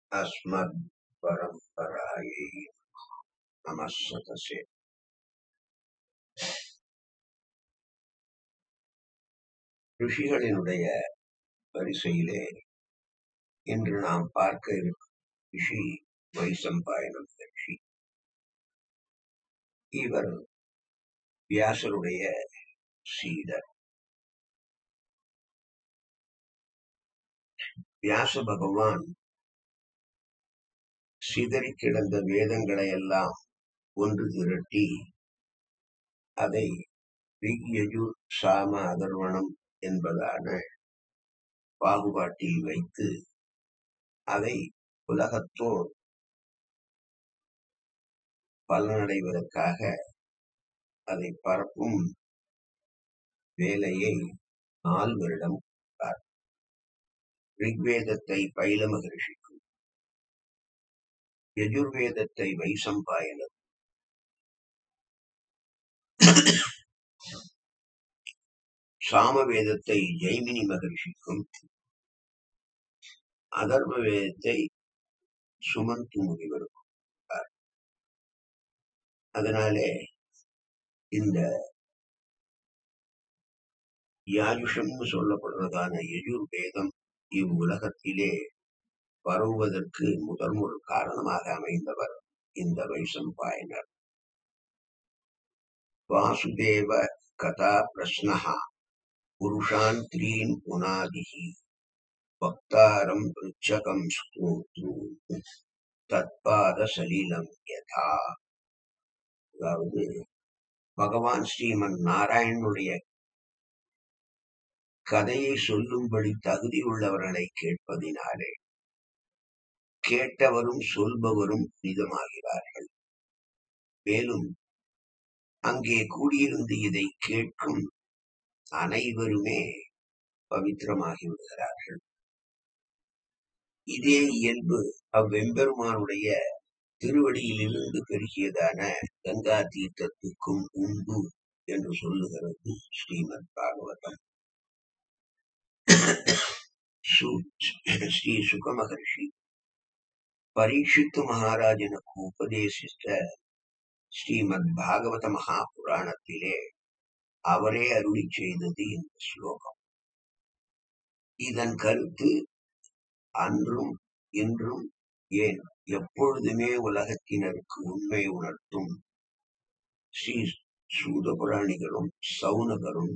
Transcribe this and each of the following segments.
अस्मद्परम्परायै नमः सतसे ரிஷிகளினுடைய வரிசையிலே இன்று நாம் பார்க்க இருக்கும் ரிஷி வைசம்பாயனம் ரிஷி இவர் வியாசருடைய சீடர் வியாச பகவான் சிதறி கிடந்த வேதங்களை எல்லாம் ஒன்று திரட்டி அதை ரிக் யஜுர் சாம அதர்வணம் என்பதான பாகுபாட்டில் வைத்து அதை உலகத்தோர் பலனடைவதற்காக அதை பரப்பும் வேலையை நாலு வருடம் கொடுத்தார். ரிக்வேதத்தை பைல மகரிஷிக்கும் யஜுர்வேதத்தை வைசம்பாயனர் சாமவேதத்தை ஜெய்மினி மகரிஷிக்கும் அதர்வ வேதத்தை சுமந்து முனிவருக்கும் கொடுத்தார். அதனாலே இந்த யாயுஷம்னு சொல்லப்படுறதான யஜுர்வேதம் இவ்வுலகத்திலே பரவுவதற்கு முதல் ஒரு காரணமாக அமைந்தவர் இந்த வைசம்பாயனர் வாசுதேவ கதா பிரஸ்னஹா புருஷான் த்ரீன் புனாதிஹி வக்தாரம் பிருச்சகம் ஸ்தோத்ரு தத்பாத சலீலம் யதா அதாவது பகவான் ஸ்ரீமன் நாராயணனுடைய கதையை சொல்லும்படி தகுதி உள்ளவர்களை கேட்பதினாலே கேட்டவரும் சொல்பவரும் புனிதமாகிறார்கள் மேலும் அங்கே கூடியிருந்து இதை கேட்கும் அனைவருமே பவித்திரமாகி விடுகிறார்கள் இதே இயல்பு அவ்வெம்பெருமானுடைய திருவடியிலிருந்து பெருகியதான கங்கா தீர்த்தத்துக்கும் உண்டு என்று சொல்லுகிறது ஸ்ரீமத் பாகவதம் சு- ஸ்ரீ சுக மகர்ஷி பரீட்சித்து மகாராஜனுக்கு உபதேசித்த ஸ்ரீமத் பாகவத மகாபுராணத்திலே அவரே அருளி செய்தது இந்த ஸ்லோகம் இதன் கருத்து அன்றும் இன்றும் ஏன் எப்பொழுதுமே உலகத்தினருக்கு உண்மை உணர்த்தும் ஸ்ரீ சூதபுராணிகளும் சௌனகரும்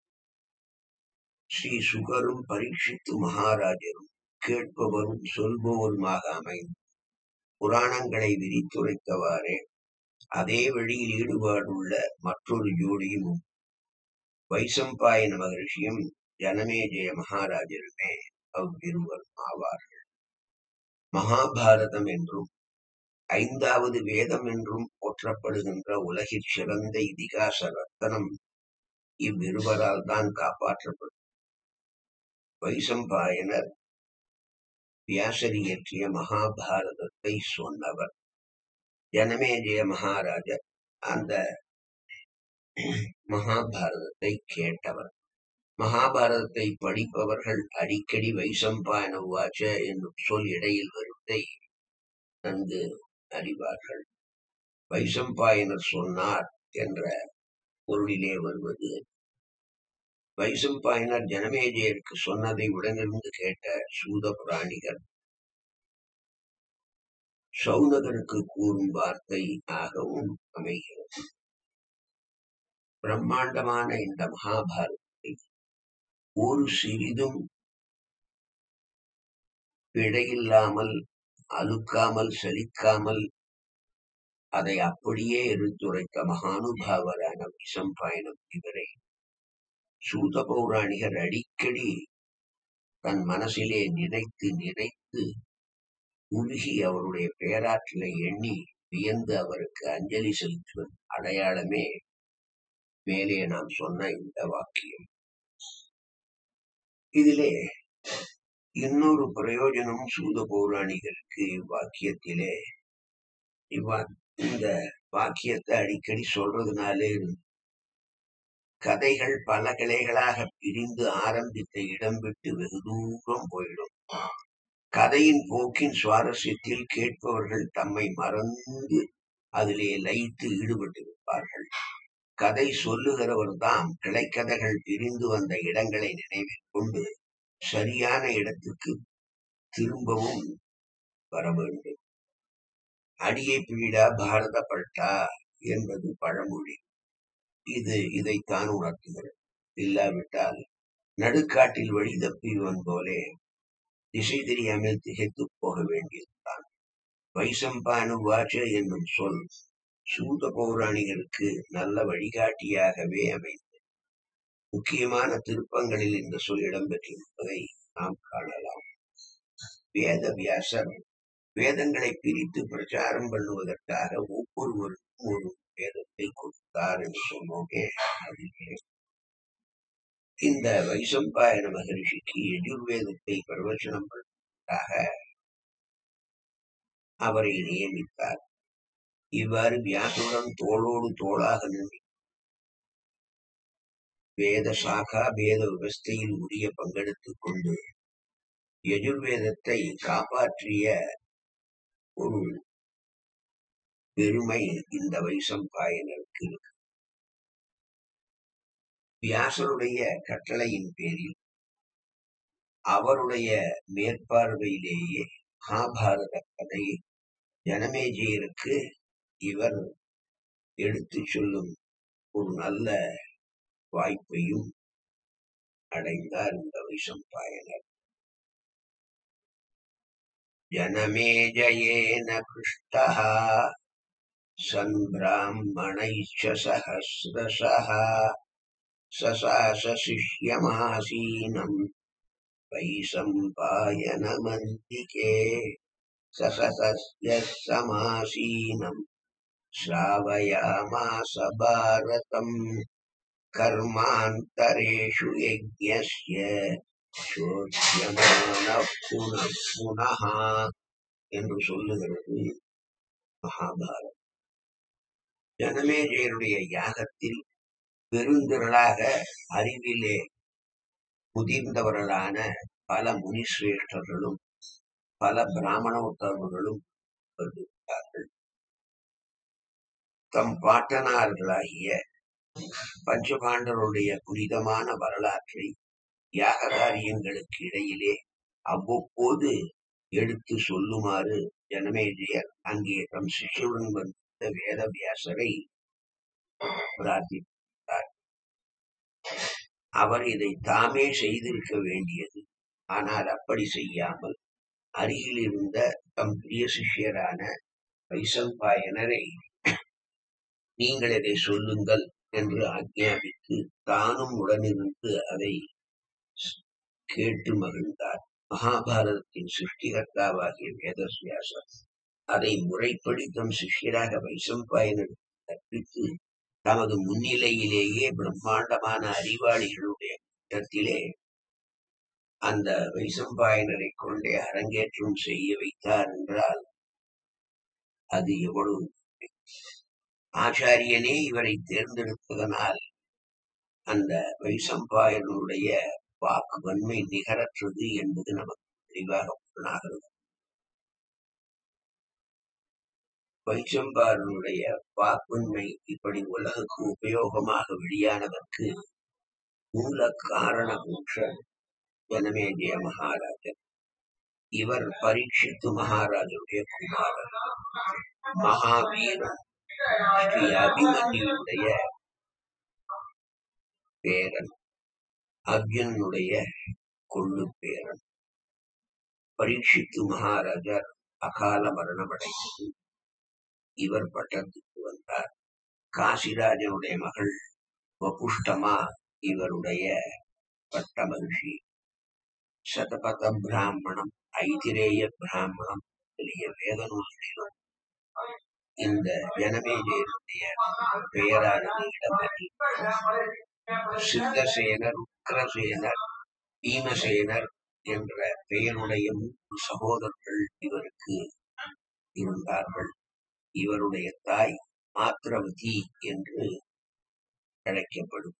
ஸ்ரீ சுகரும் பரீட்சித்து மகாராஜரும் கேட்பவரும் சொல்பவருமாக அமைந்து புராணங்களை விரித்துரைத்தவாறே அதே வழியில் ஈடுபாடுள்ள மற்றொரு ஜோடியும் உண்டு. வைசம்பாயன மகர்ஷியும் ஜனமேஜய மகாராஜருமே அவ்விருவரும் ஆவார்கள் மகாபாரதம் என்றும் ஐந்தாவது வேதம் என்றும் போற்றப்படுகின்ற உலகிற் சிறந்த இதிகாச ரத்தனம் இவ்விருவரால் தான் காப்பாற்றப்படும் வைசம்பாயனர் வியாசர் இயற்றிய மகாபாரதத்தை சொன்னவர் ஜனமேஜய மகாராஜர் அந்த மகாபாரதத்தை கேட்டவர் மகாபாரதத்தை படிப்பவர்கள் அடிக்கடி வைசம்பாயன உவாச்ச என்னும் சொல் இடையில் வருவதை நன்கு அறிவார்கள் வைசம்பாயனர் சொன்னார் என்ற பொருளிலே வருவது வைசம்பாயனர் ஜனமேஜயருக்கு சொன்னதை உடனிருந்து கேட்ட சூத புராணிகர் சௌனகருக்கு கூறும் வார்த்தை ஆகவும் அமைகிறது பிரம்மாண்டமான இந்த மகாபாரதத்தை ஒரு சிறிதும் பிழையில்லாமல் அழுக்காமல் சலிக்காமல் அதை அப்படியே எடுத்துரைத்த மகானுபாவரான விசம்பாயனம் இவரை சூத பௌராணிகர் அடிக்கடி தன் மனசிலே நினைத்து நினைத்து உருகி அவருடைய பேராற்றலை எண்ணி வியந்து அவருக்கு அஞ்சலி செலுத்துவது அடையாளமே மேலே நாம் சொன்ன இந்த வாக்கியம் இதிலே இன்னொரு பிரயோஜனம் சூத பௌராணிகருக்கு இவ்வாக்கியத்திலே இவ்வா இந்த வாக்கியத்தை அடிக்கடி சொல்றதுனாலே கதைகள் பல கிளைகளாக பிரிந்து ஆரம்பித்த இடம் விட்டு வெகு தூரம் போயிடும் கதையின் போக்கின் சுவாரஸ்யத்தில் கேட்பவர்கள் தம்மை மறந்து அதிலே லயித்து ஈடுபட்டிருப்பார்கள் கதை சொல்லுகிறவர் தாம் கிளைக்கதைகள் பிரிந்து வந்த இடங்களை நினைவில் கொண்டு சரியான இடத்துக்கு திரும்பவும் வர வேண்டும் அடியை பீடா பாரத பட்டா என்பது பழமொழி இது இதைத்தான் உணர்த்துகிறது இல்லாவிட்டால் நடுக்காட்டில் வழி தப்பியவன் போலே திசை தெரியாமல் திகைத்து போக வேண்டியதுதான் வைசம்பானு வாச்ச என்னும் சொல் சூத பௌராணிகருக்கு நல்ல வழிகாட்டியாகவே அமைந்தது முக்கியமான திருப்பங்களில் இந்த சொல் இடம்பெற்றிருப்பதை நாம் காணலாம் வேத வியாசர் வேதங்களை பிரித்து பிரச்சாரம் பண்ணுவதற்காக ஒவ்வொருவருக்கும் ஒரு வேதத்தை கொடுத்தார் என்று சொன்னோமே அதிலே இந்த வைசம்பாயன மகரிஷிக்கு எஜுர்வேதத்தை பிரவச்சனம் பண்ணுவதற்காக அவரை நியமித்தார் இவ்வாறு வியாசுடன் தோளோடு தோளாக நின்று வேத சாகா வேத விவஸ்தையில் உரிய பங்கெடுத்துக் கொண்டு எஜுர்வேதத்தை காப்பாற்றிய ஒரு பெருமை இந்த வைசம்பாயனருக்கு இருக்கு வியாசருடைய கட்டளையின் பேரில் அவருடைய மேற்பார்வையிலேயே மகாபாரத கதையை ஜனமேஜயருக்கு இவர் எடுத்துச் சொல்லும் ஒரு நல்ல வாய்ப்பையும் அடைந்தார் இந்த வைசம்பாயனர் जनमेजयेन पृष्टः सन्ब्राह्मणैश्च सहस्रशः ससास शिष्यमासीनम् वैसम्पायनमन्तिके ससस्य समासीनम् श्रावयामास भारतम् कर्मान्तरेषु यज्ञस्य சோத்தியமானः புனः புனः என்று சொல்லுகிறது மகாபாரதம் ஜனமேஜயருடைய யாகத்தில் பெருந்திரளாக அறிவிலே முதிர்ந்தவர்களான பல முனிசிரேஷ்டர்களும் பல பிராமண உத்தரவுகளும் வந்திருந்தார்கள் தம் பாட்டனார்களாகிய பஞ்சபாண்டவருடைய புனிதமான வரலாற்றை யாக காரியங்களுக்கு இடையிலே அவ்வப்போது எடுத்து சொல்லுமாறு ஜனமேஜயர் அங்கே தம் சிஷ்யுடன் வந்த வேதவியாசரை பிரார்த்தித்தார் அவர் இதை தாமே செய்திருக்க வேண்டியது ஆனால் அப்படி செய்யாமல் அருகில் இருந்த தம் பிரிய சிஷ்யரான வைசம்பாயனரை நீங்கள் இதை சொல்லுங்கள் என்று ஆக்ஞாபித்து தானும் உடனிருந்து அதை கேட்டு மகிழ்ந்தார் மகாபாரதத்தின் சிருஷ்டிகர்த்தாவாகிய வேதவியாசர் அதை முறைப்படி தம் சிஷ்யராக வைசம்பாயனருக்கு கற்பித்து தமது முன்னிலையிலேயே பிரம்மாண்டமான அறிவாளிகளுடைய கூட்டத்திலே அந்த வைசம்பாயனரை கொண்டே அரங்கேற்றம் செய்ய வைத்தார் என்றால் அது எவ்வளவு ஆச்சாரியனே இவரை தேர்ந்தெடுத்ததனால் அந்த வைசம்பாயனுடைய வாக்கு வன்மை நிகரற்றது என்பது நமக்கு தெளிவாக புலனாகிறது வைசம்பாரனுடைய வாக்குண்மை இப்படி உலகுக்கு உபயோகமாக வெளியானதற்கு மூல காரண புருஷர் ஜனமேஜய மகாராஜர் இவர் பரீட்சித்து மகாராஜருடைய குமாரர் மகாவீரன் ஸ்ரீ அபிமன்யுடைய பேரன் அர்ஜுனனுடைய கொள்ளு பேரன் பரீட்சித்து மகாராஜர் அகால மரணமடைந்தது இவர் பட்டத்துக்கு வந்தார் காசிராஜனுடைய மகள் வபுஷ்டமா இவருடைய பட்ட மகிழ்ச்சி சதபத பிராமணம் ஐதிரேய பிராமணம் முதலிய வேத நூல்களிலும் இந்த ஜனமேஜயனுடைய பெயரானது இடம்பெற்றிருக்கிறது சித்தசேனர் உக்ரசேனர் பீமசேனர் என்ற பெயருடைய மூன்று சகோதரர்கள் இவருக்கு இருந்தார்கள் இவருடைய தாய் மாத்திரவதி என்று அழைக்கப்படும்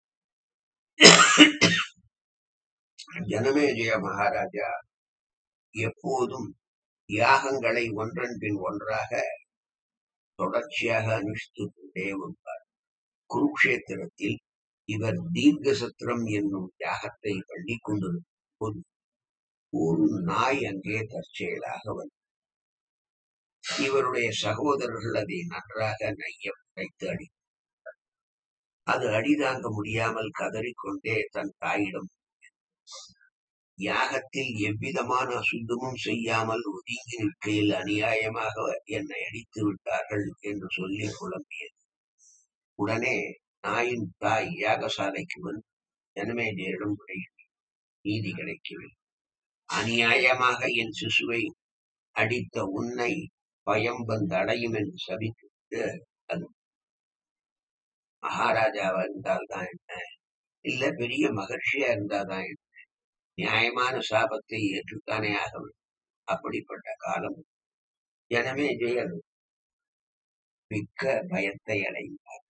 ஜனமேஜய மகாராஜா எப்போதும் யாகங்களை ஒன்றன் பின் ஒன்றாக தொடர்ச்சியாக அனுஷ்டித்துக் கொண்டே வந்தார் குருக்ஷேத்திரத்தில் இவர் தீர்க்க சத்திரம் என்னும் யாகத்தை பண்ணி கொண்டிருக்கும் போது ஒரு நாய் அங்கே தற்செயலாக வந்தது இவருடைய சகோதரர்கள் அதை நன்றாக நைய உடைத்து அடி அது அடிதாங்க முடியாமல் கதறிக்கொண்டே தன் தாயிடம் யாகத்தில் எவ்விதமான அசுத்தமும் செய்யாமல் ஒதுங்கி நிற்கையில் அநியாயமாக என்னை அடித்து விட்டார்கள் என்று சொல்லி குழம்பியது உடனே நாயின் தாய் யாகசாலைக்கு வந்து ஜனமேஜரிடம் முறையிட்டு நீதி கிடைக்கவில்லை அநியாயமாக என் சிசுவை அடித்த உன்னை பயம் வந்து அடையும் என்று சபித்துவிட்டு அது மகாராஜாவா இருந்தால்தான் என்ன இல்ல பெரிய மகர்ஷியா இருந்தாதான் என்ன நியாயமான சாபத்தை ஏற்றுத்தானே ஆக வேண்டும் அப்படிப்பட்ட காலம் எனவே ஜெயர் மிக்க பயத்தை அடைந்தார்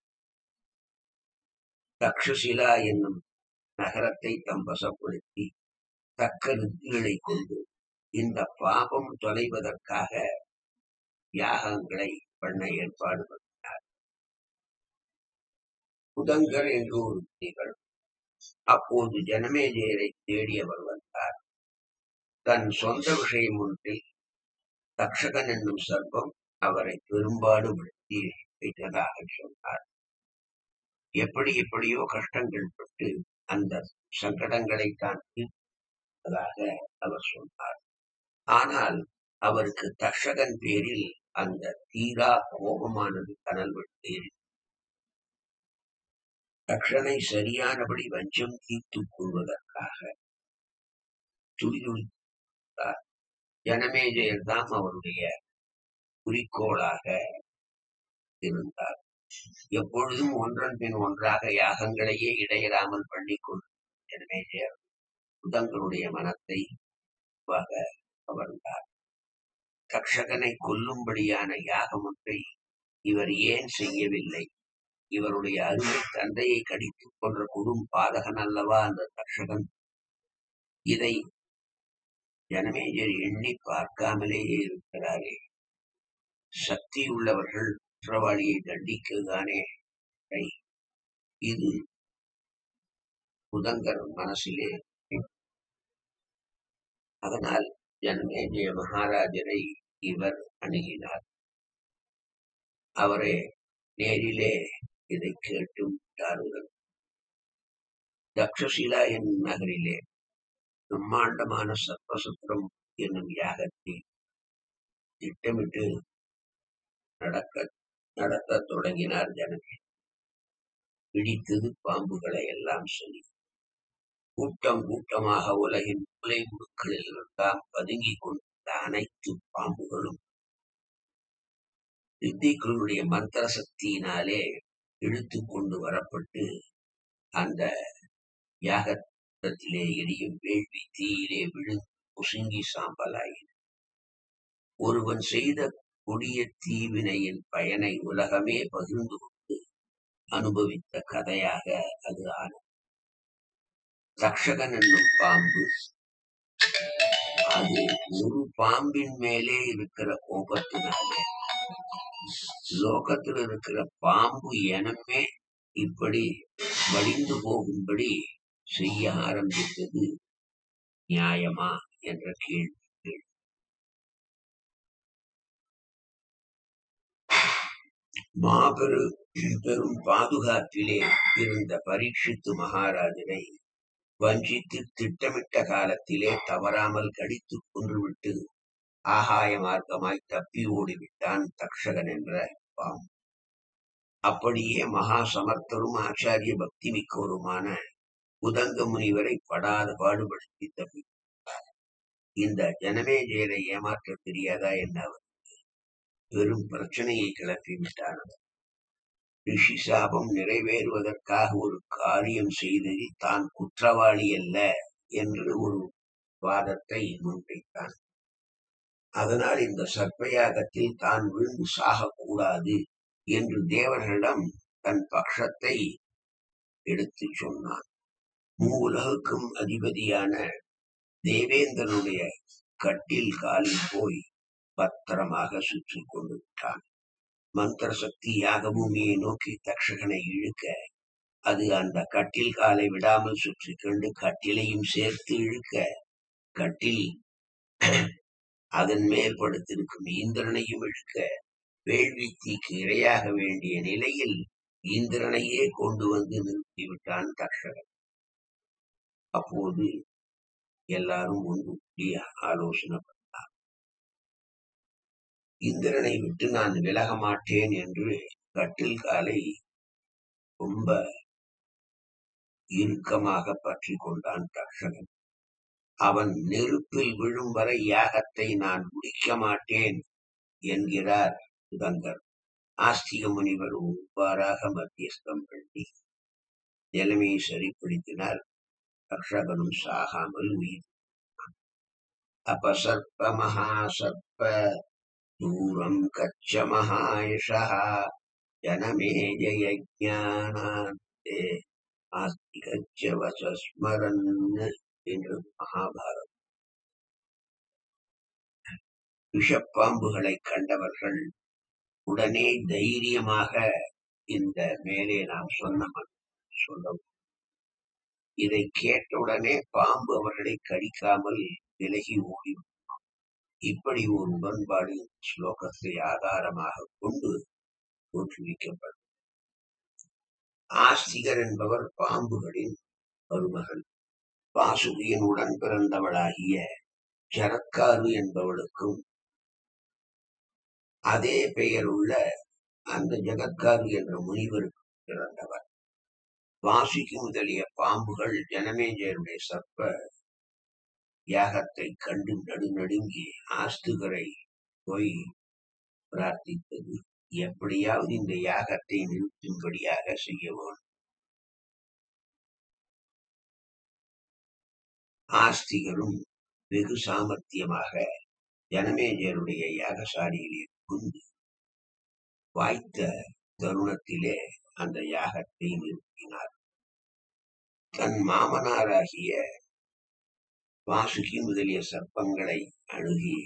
தக்ஷசிலா என்னும் நகரத்தை தம் வசப்படுத்தி தக்க நித்திகளை கொண்டு இந்த பாபம் தொலைவதற்காக யாகங்களை பண்ண ஏற்பாடு பண்ணினார் புதங்கர் என்று ஒரு முனிவர் அப்போது ஜனமேஜயரை தேடியவர் வந்தார் தன் சொந்த விஷயம் ஒன்றில் தக்ஷகன் என்னும் சர்ப்பம் அவரை பெரும்பாடுபடுத்தி வைத்ததாக சொன்னார் எப்படி எப்படியோ கஷ்டங்கள் பட்டு அந்த சங்கடங்களை தான் தீர்த்ததாக அவர் சொன்னார் ஆனால் அவருக்கு தக்ஷகன் பேரில் அந்த தீரா கோபமானது கனல் விட்டு தக்ஷனை சரியானபடி வஞ்சம் தீர்த்துக் கொள்வதற்காக துடிதுடித்தார் ஜனமேஜயர் தாம் அவருடைய குறிக்கோளாக இருந்தார் எப்பொழுதும் ஒன்றன் பின் ஒன்றாக யாகங்களையே இடையிடாமல் பண்ணிக்கொண்டு ஜனமேஜயர் புதங்களுடைய மனத்தை கவர்ந்தார் தக்ஷகனை கொல்லும்படியான யாகம் ஒன்றை இவர் ஏன் செய்யவில்லை இவருடைய அருமை தந்தையை கடித்துக் கொன்ற கொடும் பாதகன் அல்லவா அந்த தக்ஷகன் இதை ஜனமேஜர் எண்ணி பார்க்காமலேயே இருக்கிறாரே சக்தி உள்ளவர்கள் குற்றவாளியை தண்டிக்கதானே இது புதங்கர் மனசிலே அதனால் ஜனமேஜய மகாராஜரை இவர் அணுகினார் அவரை நேரிலே இதை கேட்டு விட்டார்கள் தக்ஷசிலா என்னும் நகரிலே பிரம்மாண்டமான சர்ப்பசத்திரம் என்னும் யாகத்தை திட்டமிட்டு நடக்க நடத்த தொடங்கினார் ஜனமே பிடித்தது பாம்புகளை எல்லாம் சொல்லி கூட்டம் கூட்டமாக உலகின் மூலை முடுக்களில் எல்லாம் பதுங்கிக் கொண்டிருந்த அனைத்து பாம்புகளும் சித்திகளுடைய மந்திர சக்தியினாலே இழுத்து கொண்டு வரப்பட்டு அந்த யாகத்திலே எரியும் வேள்வி தீயிலே விழுந்து குசுங்கி சாம்பலாயின ஒருவன் செய்த கொடிய தீவினையின் பயனை உலகமே பகிர்ந்து கொண்டு அனுபவித்த கதையாக அது ஆனது தக்ஷகன் என்னும் பாம்பு அது ஒரு பாம்பின் மேலே இருக்கிற கோபத்தினாலே லோகத்தில் இருக்கிற பாம்பு எனமே இப்படி வடிந்து போகும்படி செய்ய ஆரம்பித்தது நியாயமா என்ற கேள்வி மாபெரு பெரும் பாதுகாப்பிலே இருந்த பரீட்சித்து மகாராஜனை வஞ்சித்து திட்டமிட்ட காலத்திலே தவறாமல் கடித்துக் கொன்றுவிட்டு ஆகாய மார்க்கமாய் தப்பி ஓடிவிட்டான் தக்ஷகன் என்ற பாம்பு அப்படியே மகா சமர்த்தரும் ஆச்சாரிய பக்தி மிக்கவருமான உதங்க முனிவரை படாத பாடுபடுத்தி தப்பி இந்த ஜனமேஜயரை ஏமாற்ற தெரியாதா என்ன அவருக்கு பெரும் பிரச்சனையை கிளப்பி விட்டான் ரிஷி சாபம் நிறைவேறுவதற்காக ஒரு காரியம் செய்ததில் தான் குற்றவாளி அல்ல என்று ஒரு வாதத்தை முன்வைத்தான் அதனால் இந்த சர்ப்பயாகத்தில் தான் விழுந்து சாகக்கூடாது என்று தேவர்களிடம் தன் பட்சத்தை எடுத்துச் சொன்னான் மூவுலகுக்கும் அதிபதியான தேவேந்திரனுடைய கட்டில் காலில் போய் பத்திரமாக சுற்றி கொண்டு விட்டான் மந்திர சக்தி யாகபூமியை நோக்கி தக்ஷகனை இழுக்க அது அந்த கட்டில் காலை விடாமல் சுற்றி கொண்டு கட்டிலையும் சேர்த்து இழுக்க கட்டில் அதன் மேல் படுத்திருக்கும் இந்திரனையும் இழுக்க வேள்வி தீக்கு இரையாக வேண்டிய நிலையில் இந்திரனையே கொண்டு வந்து நிறுத்திவிட்டான் தக்ஷகன் அப்போது எல்லாரும் ஒன்று கூடி ஆலோசனை பண்ணார் இந்திரனை விட்டு நான் விலக மாட்டேன் என்று கட்டில் காலை ரொம்ப இறுக்கமாக பற்றி கொண்டான் தக்ஷகன் அவன் நெருப்பில் விழும் வரை யாகத்தை நான் முடிக்க மாட்டேன் என்கிறார் சுதங்கர் ஆஸ்திக முனிவர் ஒவ்வாறாக மத்தியஸ்தம் பண்ணி நிலைமையை சரிப்படுத்தினார் தக்ஷகனும் சாகாமல் உயிர் अपसर्प महासर्प दूरं गच्छ महायशः जनमे जयज्ञानान्ते आस्तिकच्च वचस्मरन् என்று மகாபாரதம் விஷப்பாம்புகளை கண்டவர்கள் உடனே தைரியமாக இந்த மேலே நாம் சொன்ன மந்திரம் சொல்லவும் இதை கேட்டவுடனே பாம்பு அவர்களை கடிக்காமல் விலகி ஓடி இப்படி ஒரு உடன்பாடு ஸ்லோகத்தை ஆதாரமாக கொண்டு தோற்றுவிக்கப்படும் ஆஸ்திகர் என்பவர் பாம்புகளின் மருமகள் வாசுகியின் உடன் பிறந்தவளாகிய ஜரக்காரு என்பவளுக்கும் அதே பெயருள்ள அந்த ஜகத்காரு என்ற முனிவருக்கும் பிறந்தவர் வாசுகி முதலிய பாம்புகள் ஜனமேஜருடைய சர்ப்ப யாகத்தை கண்டு நடுநடுங்கி ஆஸ்துகரை போய் பிரார்த்தித்தது எப்படியாவது இந்த யாகத்தை நிறுத்தும்படியாக செய்ய வேண்டும் ஆஸ்திகரும் வெகு சாமர்த்தியமாக ஜனமேஜருடைய யாகசாலையிலே புகுந்து வாய்த்த தருணத்திலே அந்த யாகத்தை நிறுத்தினார் தன் மாமனாராகிய வாசுகி முதலிய சர்ப்பங்களை அணுகி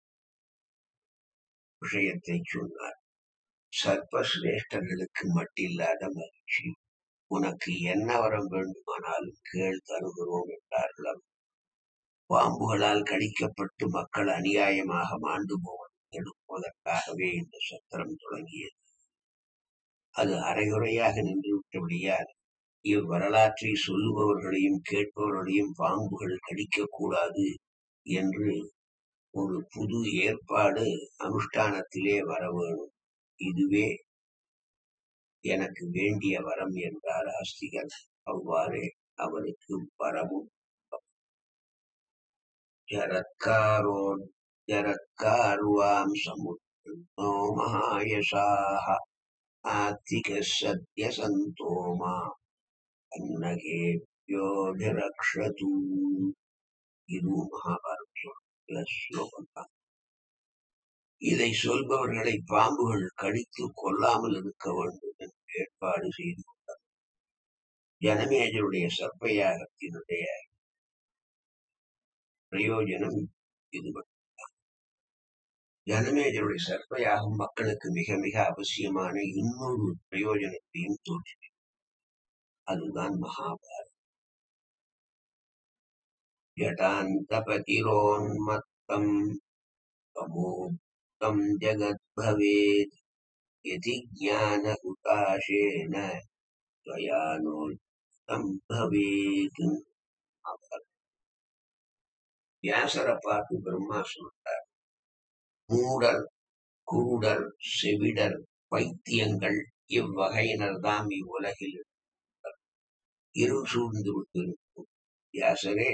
விஷயத்தை சொன்னார் சர்ப்ப சிரேஷ்டர்களுக்கு மட்டில்லாத மகிழ்ச்சி உனக்கு என்ன வரம் வேண்டுமானாலும் கேள் தருகிறோம் என்றார்கள் அவர். பாம்புகளால் கடிக்கப்பட்டு மக்கள் அநியாயமாக மாண்டு போவதை தடுப்பதற்காகவே இந்த சத்திரம் தொடங்கியது அது அரைகுறையாக நின்றுவிட்டபடியால் இவ்வரலாற்றை சொல்லுபவர்களையும் கேட்பவர்களையும் பாம்புகள் கடிக்கக்கூடாது என்று ஒரு புது ஏற்பாடு அனுஷ்டானத்திலே வர வேணும் இதுவே எனக்கு வேண்டிய வரம் என்றார் ஆஸ்திகர் அவ்வாறே அவருக்கு வரமும் ஜரத்காரோ ஜரத்காருவாம் சமுத்னோ மகாயசாக ஆத்திக சத்ய சந்தோமா அன்னகேபியோதிரக்ஷது இது மகாபாரத ஸ்லோகம் தான் இதை சொல்பவர்களை பாம்புகள் கடித்து கொல்லாமல் இருக்க வேண்டும் என்று ஏற்பாடு செய்து கொண்டார் ஜனமேஜருடைய சர்ப்பயாகத்தினுடைய பிரயோஜனம் இது மட்டும்தான் ஜனமேஜருடைய சர்ப்பயாகம் மக்களுக்கு மிக மிக அவசியமான இன்னொரு பிரயோஜனத்தையும் தோற்றி அதுதான் மகாபாரதம் ஜடாந்தபதிரோன்மத்தம் தமோக்தம் ஜகத் பவேத் यदि ज्ञानहुताशेन त्वयानोक्तं भवेत् அவர் வியாசரை பார்த்து பிரம்மா சொல்றார் மூடர் குருடர் செவிடர் பைத்தியங்கள் இவ்வகையினர் தாம் இவ்வுலகில் இருக்கிறார். இருள் சூழ்ந்து விட்டு இருக்கும் வியாசரே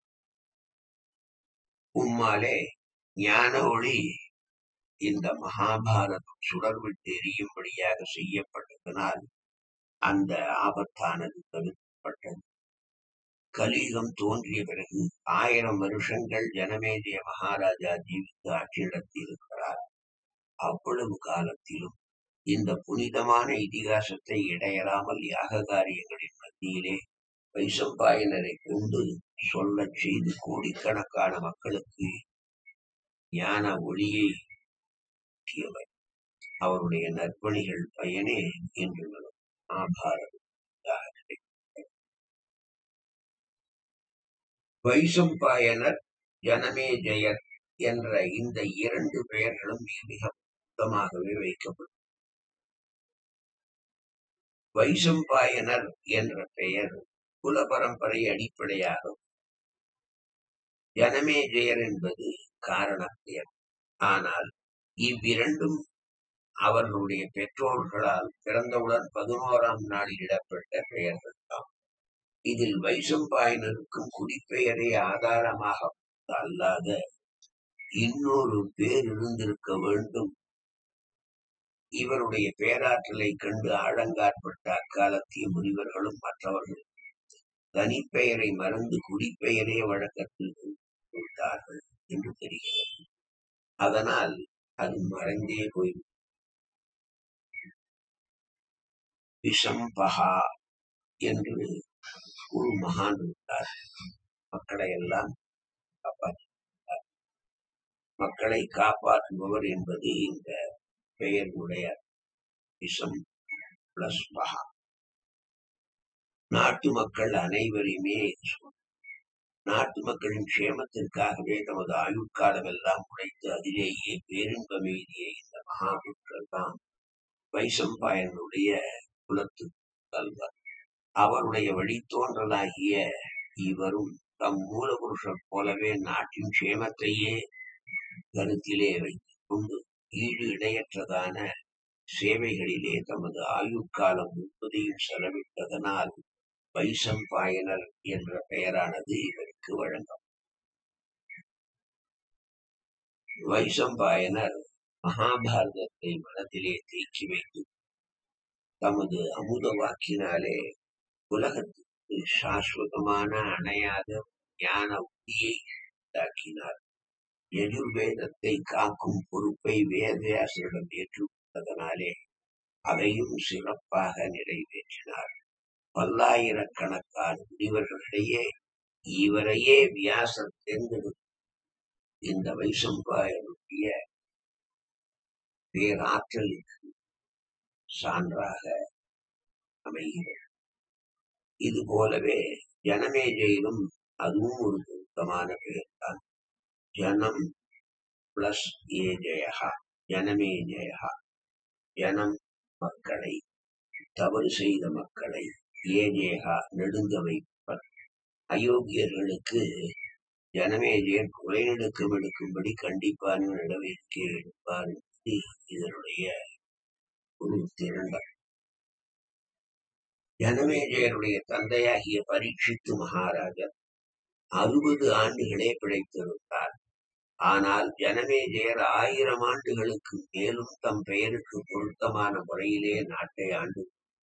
உம்மாலே ஞான ஒளி இந்த மகாபாரதம் சுடர் விட்டு எரியும்படியாக செய்யப்பட்டதனால் அந்த ஆபத்தானது தவிர்க்கப்பட்டது கலியுகம் தோன்றிய பிறகு ஆயிரம் வருஷங்கள் ஜனமேஜய மகாராஜா ஜீவித்து ஆட்சி நடத்தியிருக்கிறார் அவ்வளவு காலத்திலும் இந்த புனிதமான இதிகாசத்தை இடையறாமல் யாக காரியங்களின் மத்தியிலே வைசம்பாயனரை கொண்டு சொல்லச் செய்து கோடிக்கணக்கான மக்களுக்கு ஞான ஒளியை ஊட்டியவர் அவருடைய நற்பணிகள் பயனே என்று வரும் மகாபாரதம் வைசம்பாயனர் ஜனமே ஜெயர் என்ற இந்த இரண்டு பெயர்களும் மிக மிக மொத்தமாகவே வைக்கப்படும் வைசம்பாயனர் என்ற பெயர் குல பரம்பரை அடிப்படையாகும் ஜனமே ஜெயர் என்பது காரண பெயர் ஆனால் இவ்விரண்டும் அவர்களுடைய பெற்றோர்களால் பிறந்தவுடன் பதினோராம் நாளில் இடப்பட்ட பெயர்கள் தாம் இதில் வைசம்பாயனருக்கும் குடிப்பெயரே ஆதாரமாக அல்லாத இன்னொரு பேர் இருந்திருக்க வேண்டும் இவருடைய பேராற்றலை கண்டு ஆழங்காற்பட்ட அக்காலத்திய முனிவர்களும் மற்றவர்கள் தனிப்பெயரை மறந்து குடிப்பெயரே வழக்கத்தில் கொடுத்தார்கள் என்று தெரிகிறது அதனால் அது மறைந்தே போய் விஷம்பகா என்று ஒரு மகான் இருந்தார் மக்களை எல்லாம் காப்பாற்றுகிறார் மக்களை காப்பாற்றுபவர் என்பது இந்த பெயருடைய விஷம் பிளஸ் பகா நாட்டு மக்கள் அனைவரையுமே நாட்டு மக்களின் க்ஷேமத்திற்காகவே தமது ஆயுட்காலம் எல்லாம் உழைத்து அதிலேயே பேரின்பம் எய்திய இந்த மகாபுற்றர் தான் வைசம்பாயனுடைய குலத்து கல்வர் அவருடைய வழித்தோன்றலாகிய இவரும் தம் மூலபுருஷர் போலவே நாட்டின் க்ஷேமத்தையே கருத்திலே வைத்துக் கொண்டு ஈடு இணையற்றதான சேவைகளிலே தமது ஆயுட்காலம் முழுவதையும் செலவிட்டதனால் வைசம்பாயனர் என்ற பெயரானது இவருக்கு வழங்கும் வைசம்பாயனர் மகாபாரதத்தை மனத்திலே தேக்கி வைத்து தமது அமுத வாக்கினாலே உலகத்துக்கு சாஸ்வதமான அணையாத ஞான ஒளியை உண்டாக்கினார் எதிர்வேதத்தை காக்கும் பொறுப்பை வேதவியாசரிடம் ஏற்றுக்கொண்டதனாலே அதையும் சிறப்பாக நிறைவேற்றினார் பல்லாயிரக்கணக்கான முனிவர்களிடையே இவரையே வியாசர் தேர்ந்தெடுத்து இந்த வைசம்பாயனுடைய பேராற்றலுக்கு சான்றாக அமைகிறது இது போலவே ஜனமேஜயிலும் அதுவும் ஒரு பொருத்தமான பெயர் தான் ஜனம் பிளஸ் ஏ ஜெயகா ஜனமே ஜெயகா ஜனம் மக்களை தவறு செய்த மக்களை ஏஜேகா நெடுங்க வைப்பர் அயோக்கியர்களுக்கு ஜனமேஜயர் கொலை நடுக்கம் எடுக்கும்படி கண்டிப்பான நடவடிக்கை எடுப்பார் என்பது இதனுடைய ஒரு திரண்டம் ஜனமேஜயருடைய தந்தையாகிய பரீட்சித்து மகாராஜர் அறுபது ஆண்டுகளே பிழைத்திருந்தார் ஆனால் ஜனமேஜயர் ஆயிரம் ஆண்டுகளுக்கு மேலும் தம் பெயருக்கு பொருத்தமான முறையிலே நாட்டை ஆண்டு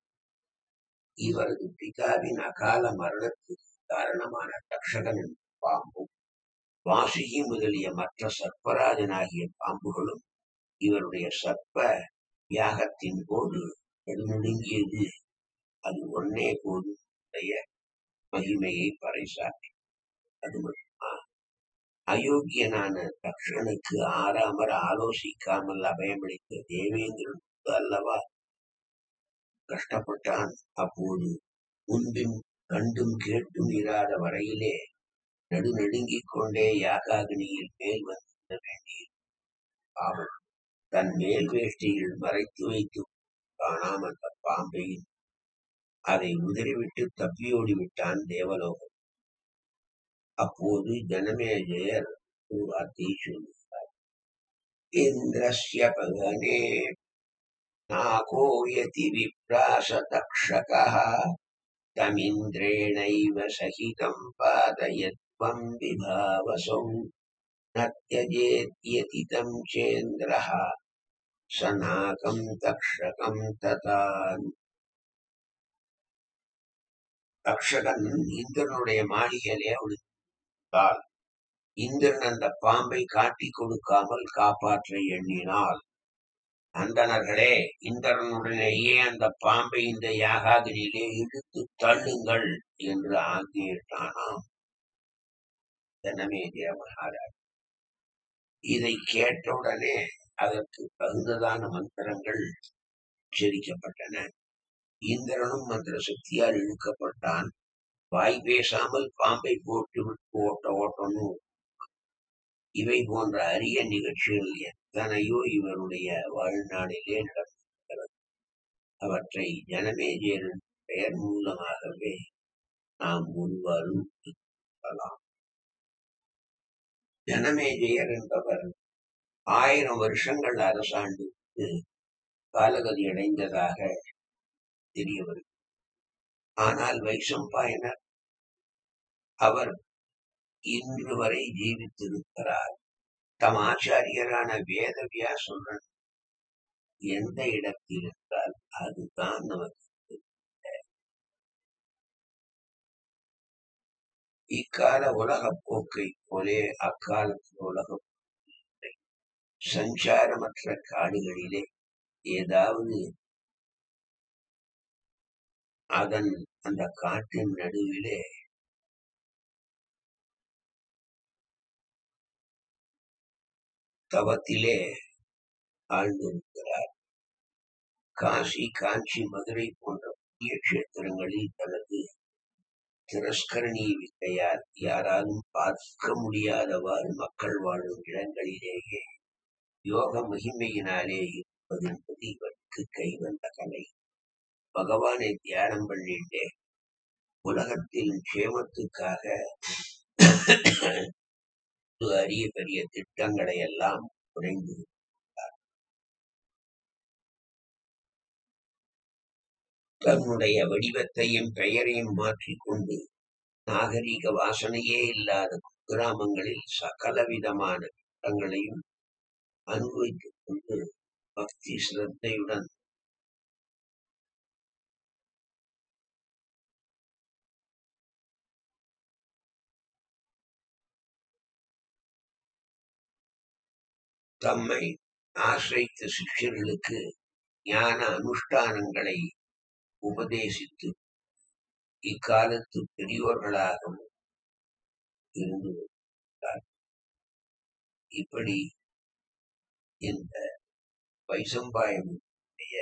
இவரது பிதாவின் அகால மரணத்துக்கு காரணமான தக்ஷகன் என்ற பாம்பும் வாசுகி முதலிய மற்ற சர்ப்பராஜனாகிய பாம்புகளும் இவருடைய சர்ப்ப யாகத்தின் போது நெடுநடுங்கியது அது ஒன்னே போது மகிமையை பறைசாற்றி அது மட்டுமா அயோக்கியனான தக்ஷனுக்கு ஆறாமர் ஆலோசிக்காமல் அபயமளித்த தேவேந்திரன் அல்லவா கஷ்டப்பட்டான் அப்போது முன்பின் கண்டும் கேட்டும் இராத வரையிலே நடுநடுங்கிக் கொண்டே யாகாகினியில் மேல் வந்து வேண்டியது அவன் தன் மேல் வேஷ்டியில் மறைத்து வைத்து காணாம அந்த பாம்பை அதை உதறிவிட்டு தப்பியோடி விட்டான் தேவலோகம் அப்போது ஜனமேஜயர் ஒரு வார்த்தையை சொல்லுகிறார் இந்திரஸ்ய பகனே नाकोयति विप्रासतक्षकः तमिन्द्रेणैव सहितम् पादयत्वम् विभावसौ न त्यजेत्यति तम् चेन्द्रः स नाकम् तक्षकम् तथा தக்ஷகன் இந்திரனுடைய மாளிகையிலே விழுந்தால் இந்திரன் அந்த பாம்பை காட்டிக் கொடுக்காமல் காப்பாற்ற எண்ணினாள் அந்தணர்களே இந்திரனுடனேயே அந்த பாம்பை இந்த யாகாகிரியிலே இழுத்து தள்ளுங்கள் என்று ஆங்கியிட்டானாம் தனமேதிய மகாராஜ் இதை கேட்டவுடனே அதற்கு தகுந்ததான மந்திரங்கள் உச்சரிக்கப்பட்டன இந்திரனும் மந்திர சக்தியால் இழுக்கப்பட்டான் வாய் பேசாமல் பாம்பை போட்டு விட்டு ஓட்ட ஓட்டணும் இவை போன்ற அரிய நிகழ்ச்சிகள் எத்தனையோ இவருடைய வாழ்நாளிலே நடந்திருக்கிறது அவற்றை ஜனமேஜயரின் பெயர் மூலமாகவே நாம் ஒருவாறு கொள்ளலாம் ஜனமேஜயர் என்பவர் ஆயிரம் வருஷங்கள் அரசாண்டு காலகதி அடைந்ததாக தெரிய வருகிறது ஆனால் வைசம்பாயனர் அவர் இன்று வரை ஜீவித்திருக்கிறார் தம் ஆச்சாரியரான வேத வியாசனுடன் எந்த இடத்தில் இருந்தால் அதுதான் நமக்கு இக்கால உலக போக்கை போலே அக்காலத்து உலக போக்கு சஞ்சாரமற்ற காடுகளிலே ஏதாவது அதன் அந்த காட்டின் நடுவிலே தவத்திலே ஆழ்ந்திருக்கிறார் காசி காஞ்சி மதுரை போன்ற புண்ணிய கஷேத்திரங்களில் தனது திரஸ்கரணி வித்தையால் யாராலும் பார்க்க முடியாதவாறு மக்கள் வாழும் இடங்களிலேயே யோக மகிமையினாலே இருப்பது என்பது இவருக்கு கைவந்த கலை பகவானை தியானம் பண்ணிட்டே உலகத்தின் க்ஷேமத்துக்காக அரிய பெரிய திட்டங்களை எல்லாம் புனைந்து தன்னுடைய வடிவத்தையும் பெயரையும் மாற்றிக்கொண்டு நாகரிக வாசனையே இல்லாத கிராமங்களில் சகல விதமான திட்டங்களையும் அனுபவித்துக் கொண்டு பக்தி சிரத்தையுடன் தம்மை ஆசிரித்த சிஷ்யர்களுக்கு ஞான அனுஷ்டானங்களை உபதேசித்து இக்காலத்து பெரியோர்களாகவும் இருந்து வருகிறார். இப்படி இந்த வைசம்பாயனுடைய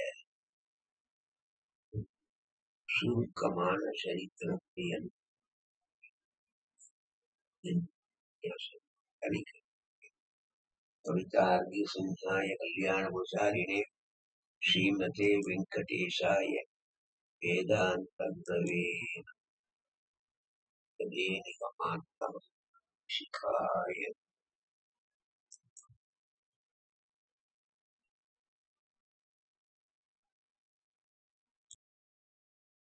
சுருக்கமான சரித்திரத்தை அளிக்க கவிதார்கிய சிம்ஹாய கல்யாண பிரசாரிணே ஸ்ரீமதே வெங்கடேசாய வேதாந்தவே நிகமாந்தம் சிகாய